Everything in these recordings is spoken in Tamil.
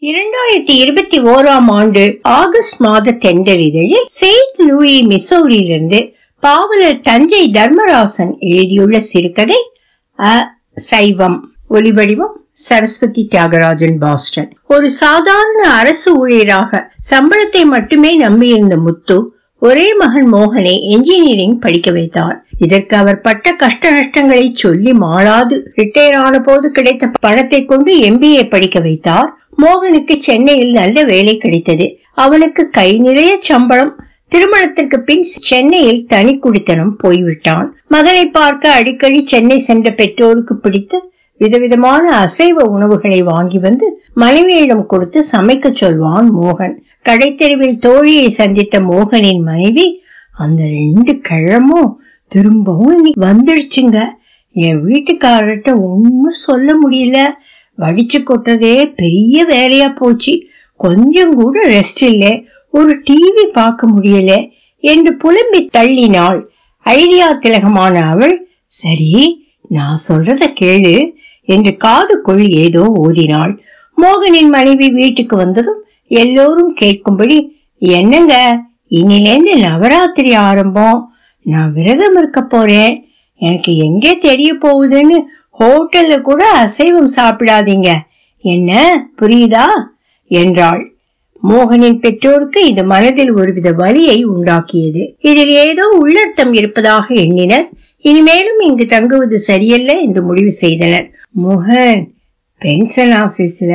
இரண்டாயிரத்தி இருபத்தி ஓராம் ஆண்டு ஆகஸ்ட் மாத தெண்டலிதழில் செயின்ட் லூயி மிசோரியிலிருந்து பாவலர் தஞ்சை தர்மராசன் எழுதியுள்ள சிறுகதை அ சைவம் ஒலிவடிவம் சரஸ்வதி தியாகராஜன் பாஸ்டன் ஒரு சாதாரண அரசு ஊழியராக சம்பளத்தை மட்டுமே நம்பியிருந்த முத்து ஒரே மகன் மோகனை என்ஜினியரிங் படிக்க வைத்தார் இதற்கு அவர் பட்ட கஷ்ட நஷ்டங்களை சொல்லி மாளாது ரிட்டையர் ஆன போது கிடைத்த பணத்தை கொண்டு எம்பிஏ படிக்க வைத்தார் மோகனுக்கு சென்னையில் நல்ல வேலை கிடைத்தது அவனுக்கு கை நிறைய சம்பளம் திருமணத்திற்கு பின் சென்னையில் தனி குடித்தனம் போய்விட்டான் மகனை பார்க்க அடிக்கடி சென்னை சென்ற பெற்றோருக்கு பிடித்து விதவிதமான அசைவ உணவுகளை வாங்கி வந்து மனைவியிடம் கொடுத்து சமைக்க சொல்வான் மோகன் கடைத்தெருவில் தோழியை சந்தித்த மோகனின் மனைவி அந்த ரெண்டு கிழமும் திரும்பவும் இன்னைக்கு வந்துடுச்சுங்க என் வீட்டுக்காரர்கிட்ட ஒன்னும் சொல்ல முடியல வடிச்சு கொட்டதே பெரிய வேலையா போச்சு கொஞ்சம் கூட ரெஸ்ட் இல்ல ஒரு டிவி பார்க்க முடியல என்று புலம்பி தள்ளினாள் ஐடியா திலகமான அவள் சரி நான் சொல்றத கேளு என்று காதுக்குள் ஏதோ ஓதினாள் மோகனின் மனைவி வீட்டுக்கு வந்ததும் எல்லோரும் கேட்கும்படி என்னங்க இனிலேந்து நவராத்திரி ஆரம்பம் நான் விரதம் இருக்க போறேன் எனக்கு எங்கே தெரிய போகுதுன்னு ஹோட்டல்ல கூட அசைவம் சாப்பிடாதீங்க என்ன புரியுதா என்றாள் மோகனின் பெற்றோருக்கு இது மனதில் ஒருவித வலியை உண்டாக்கியது இதில் ஏதோ உள்ளர்த்தம் இருப்பதாக எண்ணினர் இனிமேலும் இங்கு தங்குவது சரியல்ல என்று முடிவு செய்தனர் மோகன் பென்ஷன் ஆபீஸ்ல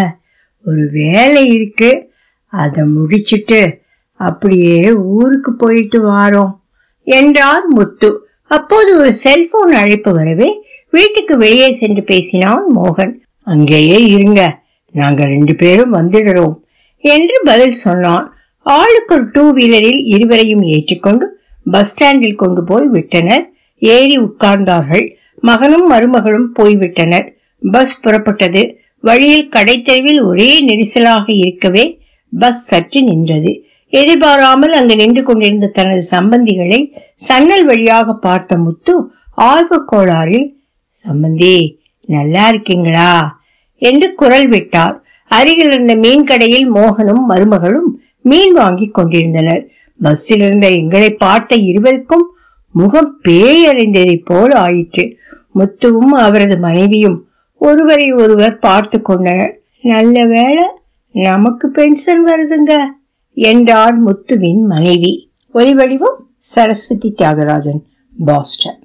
ஒரு வேலை இருக்கு அத முடிச்சிட்டு அப்படியே ஊருக்கு போயிட்டு வாரோம் என்றார் முத்து அப்போது ஒரு செல்போன் அழைப்பு வரவே வீட்டுக்கு வெளியே சென்று பேசினான் மோகன் அங்கேயே இருங்க நாங்க ரெண்டு பேரும் வந்துடுறோம் என்று பதில் சொன்னான் ஆளுக்கு ஒரு டூ வீலரில் இருவரையும் ஏற்றிக்கொண்டு பஸ் ஸ்டாண்டில் கொண்டு போய் விட்டனர் ஏறி உட்கார்ந்தார்கள் மகனும் மருமகளும் போய்விட்டனர் பஸ் புறப்பட்டது வழியில் கடைத்தெருவில் ஒரே நெரிசலாக இருக்கவே பஸ் சற்று நின்றது எதிர்பாராமல் அங்கு நின்று கொண்டிருந்த தனது சம்பந்திகளை சன்னல் வழியாக பார்த்த முத்து ஆர்வ கோளாறில் சம்பந்தி நல்லா இருக்கீங்களா என்று குரல் விட்டார் அருகில் இருந்த மீன் கடையில் மோகனும் மருமகளும் மீன் வாங்கி கொண்டிருந்தனர் பஸ்ஸில் இருந்த எங்களை பார்த்த இருவருக்கும் முகம் பேயறிந்ததை போல் ஆயிற்று முத்துவும் அவரது மனைவியும் ஒருவரை ஒருவர் பார்த்து கொண்டனர் நல்ல வேளை நமக்கு பென்ஷன் வருதுங்க என்றார் முத்துவின் மனைவி ஒலிவடிவம் சரஸ்வதி தியாகராஜன் பாஸ்டன்